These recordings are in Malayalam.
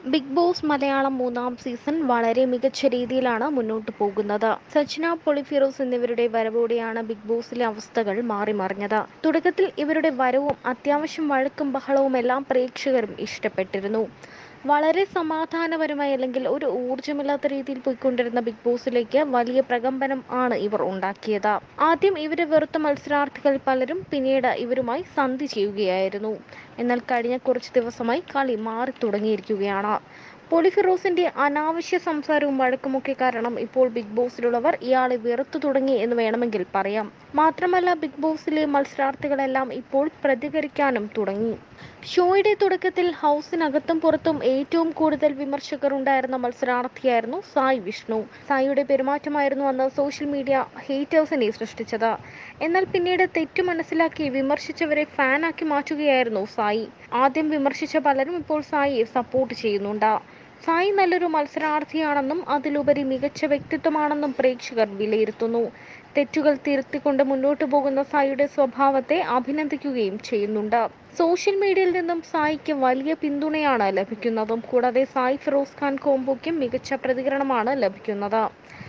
ബിഗ് ബോസ് മലയാളം മൂന്നാം സീസൺ വളരെ മികച്ച രീതിയിലാണ് മുന്നോട്ട് പോകുന്നത് സച്ചിന പൊളിഫിറോസ് എന്നിവരുടെ വരവോടെയാണ് ബിഗ് ബോസിലെ അവസ്ഥകൾ മാറി മറിഞ്ഞത് തുടക്കത്തിൽ ഇവരുടെ വരവും അത്യാവശ്യം വഴക്കും ബഹളവും എല്ലാം പ്രേക്ഷകരും ഇഷ്ടപ്പെട്ടിരുന്നു വളരെ സമാധാനപരമായി അല്ലെങ്കിൽ ഒരു ഊർജ്ജമില്ലാത്ത രീതിയിൽ പോയിക്കൊണ്ടിരുന്ന ബിഗ് ബോസിലേക്ക് വലിയ പ്രകമ്പനം ആണ് ഇവർ ഉണ്ടാക്കിയത് ആദ്യം ഇവരെ വെറുത്ത മത്സരാർത്ഥികൾ പലരും പിന്നീട് ഇവരുമായി സന്ധി ചെയ്യുകയായിരുന്നു എന്നാൽ കഴിഞ്ഞ കുറച്ച് ദിവസമായി കളി മാറി തുടങ്ങിയിരിക്കുകയാണ് പൊളിഫിറോസിന്റെ അനാവശ്യ സംസാരവും വഴക്കുമൊക്കെ കാരണം ഇപ്പോൾ ബിഗ് ബോസിലുള്ളവർ ഇയാളെ വെറുത്തു തുടങ്ങി എന്ന് വേണമെങ്കിൽ പറയാം മാത്രമല്ല ബിഗ് ബോസിലെ മത്സരാർത്ഥികളെല്ലാം ഇപ്പോൾ പ്രതികരിക്കാനും തുടങ്ങി ഷോയുടെ തുടക്കത്തിൽ ഹൗസിനകത്തും പുറത്തും ഏറ്റവും കൂടുതൽ വിമർശകർ ഉണ്ടായിരുന്ന മത്സരാർത്ഥിയായിരുന്നു സായ് വിഷ്ണു സായിയുടെ പെരുമാറ്റമായിരുന്നു അന്ന് സോഷ്യൽ മീഡിയ ഹേറ്റേഴ്സിനെ സൃഷ്ടിച്ചത് എന്നാൽ പിന്നീട് തെറ്റു മനസ്സിലാക്കി വിമർശിച്ചവരെ ഫാനാക്കി മാറ്റുകയായിരുന്നു സായി ആദ്യം വിമർശിച്ച പലരും ഇപ്പോൾ സായിയെ സപ്പോർട്ട് ചെയ്യുന്നുണ്ട് സായി നല്ലൊരു മത്സരാർത്ഥിയാണെന്നും അതിലുപരി മികച്ച വ്യക്തിത്വമാണെന്നും പ്രേക്ഷകർ വിലയിരുത്തുന്നു തെറ്റുകൾ തിരുത്തിക്കൊണ്ട് മുന്നോട്ടു പോകുന്ന സായിയുടെ സ്വഭാവത്തെ അഭിനന്ദിക്കുകയും ചെയ്യുന്നുണ്ട് സോഷ്യൽ മീഡിയയിൽ നിന്നും സായിക്ക് വലിയ പിന്തുണയാണ് ലഭിക്കുന്നതും കൂടാതെ സായി ഫിറോസ് ഖാൻ കോംബോയ്ക്കും മികച്ച പ്രതികരണമാണ് ലഭിക്കുന്നത്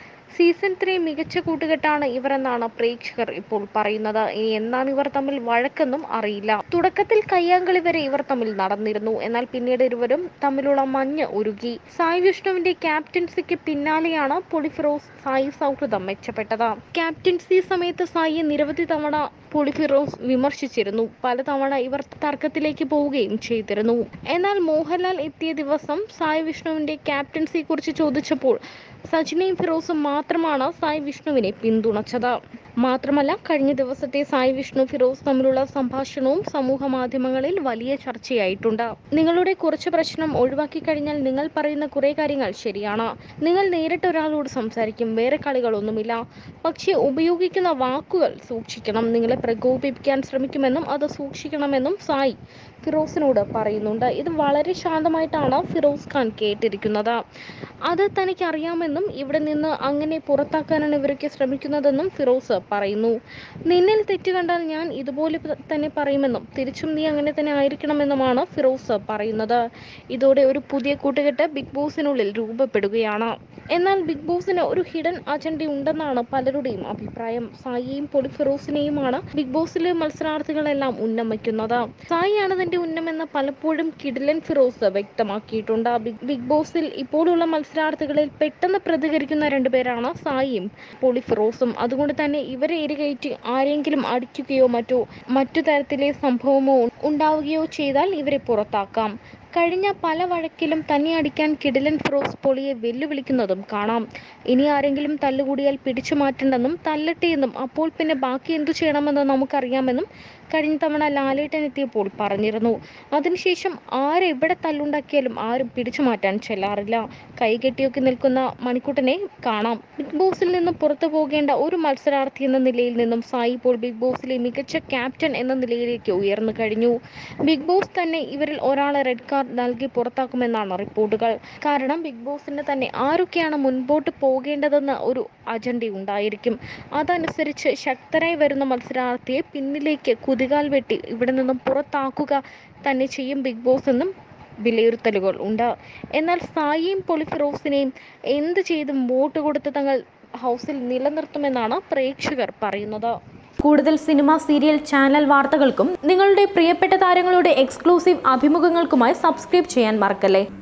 സീസൺ ത്രീ മികച്ച കൂട്ടുകെട്ടാണ് ഇവരെന്നാണ് പ്രേക്ഷകർ ഇപ്പോൾ പറയുന്നത് ഇനി എന്നാണ് ഇവർ തമ്മിൽ വഴക്കെന്നും അറിയില്ല തുടക്കത്തിൽ കയ്യാങ്കളി വരെ ഇവർ തമ്മിൽ നടന്നിരുന്നു എന്നാൽ പിന്നീട് ഇരുവരും തമ്മിലുള്ള മഞ്ഞ് ഉരുകി സായി വിഷ്ണുവിന്റെ ക്യാപ്റ്റൻസിക്ക് പിന്നാലെയാണ് പൊളിഫിറോസ് സായി സൗഹൃദം മെച്ചപ്പെട്ടത് ക്യാപ്റ്റൻസി സമയത്ത് സായിയെ നിരവധി തവണ പൊളിഫിറോസ് വിമർശിച്ചിരുന്നു പലതവണ ഇവർ തർക്കത്തിലേക്ക് പോവുകയും ചെയ്തിരുന്നു എന്നാൽ മോഹൻലാൽ എത്തിയ ദിവസം സായി വിഷ്ണുവിന്റെ ക്യാപ്റ്റൻസിയെ കുറിച്ച് ചോദിച്ചപ്പോൾ സച്ചിനെയും ഫിറോസും മാത്രമാണ് സായി വിഷ്ണുവിനെ പിന്തുണച്ചത് മാത്രമല്ല കഴിഞ്ഞ ദിവസത്തെ സായി വിഷ്ണു ഫിറോസ് തമ്മിലുള്ള സംഭാഷണവും സമൂഹ മാധ്യമങ്ങളിൽ വലിയ ചർച്ചയായിട്ടുണ്ട് നിങ്ങളുടെ കുറച്ച് പ്രശ്നം ഒഴിവാക്കി കഴിഞ്ഞാൽ നിങ്ങൾ പറയുന്ന കുറേ കാര്യങ്ങൾ ശരിയാണ് നിങ്ങൾ നേരിട്ട് ഒരാളോട് സംസാരിക്കും വേറെ കളികളൊന്നുമില്ല പക്ഷേ ഉപയോഗിക്കുന്ന വാക്കുകൾ സൂക്ഷിക്കണം നിങ്ങളെ പ്രകോപിപ്പിക്കാൻ ശ്രമിക്കുമെന്നും അത് സൂക്ഷിക്കണമെന്നും സായി ഫിറോസിനോട് പറയുന്നുണ്ട് ഇത് വളരെ ശാന്തമായിട്ടാണ് ഫിറോസ് ഖാൻ കേട്ടിരിക്കുന്നത് അത് തനിക്ക് അറിയാമെന്നും ഇവിടെ നിന്ന് അങ്ങനെ പുറത്താക്കാനാണ് ഇവരൊക്കെ ശ്രമിക്കുന്നതെന്നും ഫിറോസ് പറയുന്നു നിന്നിൽ തെറ്റ് കണ്ടാൽ ഞാൻ ഇതുപോലെ പ- തന്നെ പറയുമെന്നും തിരിച്ചും നീ അങ്ങനെ തന്നെ ആയിരിക്കണമെന്നുമാണ് ഫിറോസ് പറയുന്നത് ഇതോടെ ഒരു പുതിയ കൂട്ടുകെട്ട് ബിഗ് ബോസിനുള്ളിൽ രൂപപ്പെടുകയാണ് എന്നാൽ ബിഗ് ബോസിന് ഒരു ഹിഡൻ അജണ്ട ഉണ്ടെന്നാണ് പലരുടെയും അഭിപ്രായം സായിയെയും പൊളി ഫിറോസിനെയുമാണ് ബിഗ് ബോസിലെ മത്സരാർത്ഥികളെല്ലാം ഉന്നമിക്കുന്നത് സായിയാണ് തന്റെ ഉന്നമെന്ന് പലപ്പോഴും കിഡിലൻ ഫിറോസ് വ്യക്തമാക്കിയിട്ടുണ്ട് ബിഗ് ബിഗ് ബോസിൽ ഇപ്പോഴുള്ള മത്സരാർത്ഥികളിൽ പെട്ടെന്ന് പ്രതികരിക്കുന്ന രണ്ടുപേരാണ് സായിയും പൊളി ഫിറോസും അതുകൊണ്ട് തന്നെ ഇവരെ എരികയറ്റി ആരെങ്കിലും അടിക്കുകയോ മറ്റോ മറ്റു തരത്തിലെ സംഭവമോ ഉണ്ടാവുകയോ ചെയ്താൽ ഇവരെ പുറത്താക്കാം കഴിഞ്ഞ പല വഴക്കിലും തന്നെ അടിക്കാൻ കിടിലൻ ഫിറോസ് പൊളിയെ വെല്ലുവിളിക്കുന്നതും കാണാം ഇനി ആരെങ്കിലും തല്ലുകൂടിയാൽ പിടിച്ചു മാറ്റണ്ടെന്നും തല്ലട്ടെ എന്നും അപ്പോൾ പിന്നെ ബാക്കി എന്തു ചെയ്യണമെന്ന് നമുക്കറിയാമെന്നും കഴിഞ്ഞ തവണ ലാലേട്ടൻ എത്തിയപ്പോൾ പറഞ്ഞിരുന്നു അതിനുശേഷം ആരെവിടെ തല്ലുണ്ടാക്കിയാലും ആരും പിടിച്ചു മാറ്റാൻ ചെല്ലാറില്ല കൈകെട്ടിയൊക്കെ നിൽക്കുന്ന മണിക്കുട്ടനെ കാണാം ബിഗ് ബോസിൽ നിന്നും പുറത്തു പോകേണ്ട ഒരു മത്സരാർത്ഥി എന്ന നിലയിൽ നിന്നും സായി ഇപ്പോൾ ബിഗ് ബോസിലെ മികച്ച ക്യാപ്റ്റൻ എന്ന നിലയിലേക്ക് ഉയർന്നു കഴിഞ്ഞു ബിഗ് ബോസ് തന്നെ ഇവരിൽ ഒരാളെ റെഡ് കാർഡ് നൽകി പുറത്താക്കുമെന്നാണ് റിപ്പോർട്ടുകൾ കാരണം ബിഗ് ബോസിന് തന്നെ ആരൊക്കെയാണ് മുൻപോട്ട് പോകേണ്ടതെന്ന് ഒരു അജണ്ട ഉണ്ടായിരിക്കും അതനുസരിച്ച് ശക്തരായി വരുന്ന മത്സരാർത്ഥിയെ പിന്നിലേക്ക് കുതികാൽ വെട്ടി ഇവിടെ നിന്നും പുറത്താക്കുക തന്നെ ചെയ്യും ബിഗ് ബോസ് എന്നും വിലയിരുത്തലുകൾ ഉണ്ട് എന്നാൽ സായിയും പൊളിഫിറോസിനെയും എന്ത് ചെയ്തും വോട്ട് കൊടുത്ത് തങ്ങൾ ഹൗസിൽ നിലനിർത്തുമെന്നാണ് പ്രേക്ഷകർ പറയുന്നത് കൂടുതൽ സിനിമ സീരിയൽ ചാനൽ വാർത്തകൾക്കും നിങ്ങളുടെ പ്രിയപ്പെട്ട താരങ്ങളുടെ എക്സ്ക്ലൂസീവ് അഭിമുഖങ്ങൾക്കുമായി സബ്സ്ക്രൈബ് ചെയ്യാൻ മറക്കല്ലേ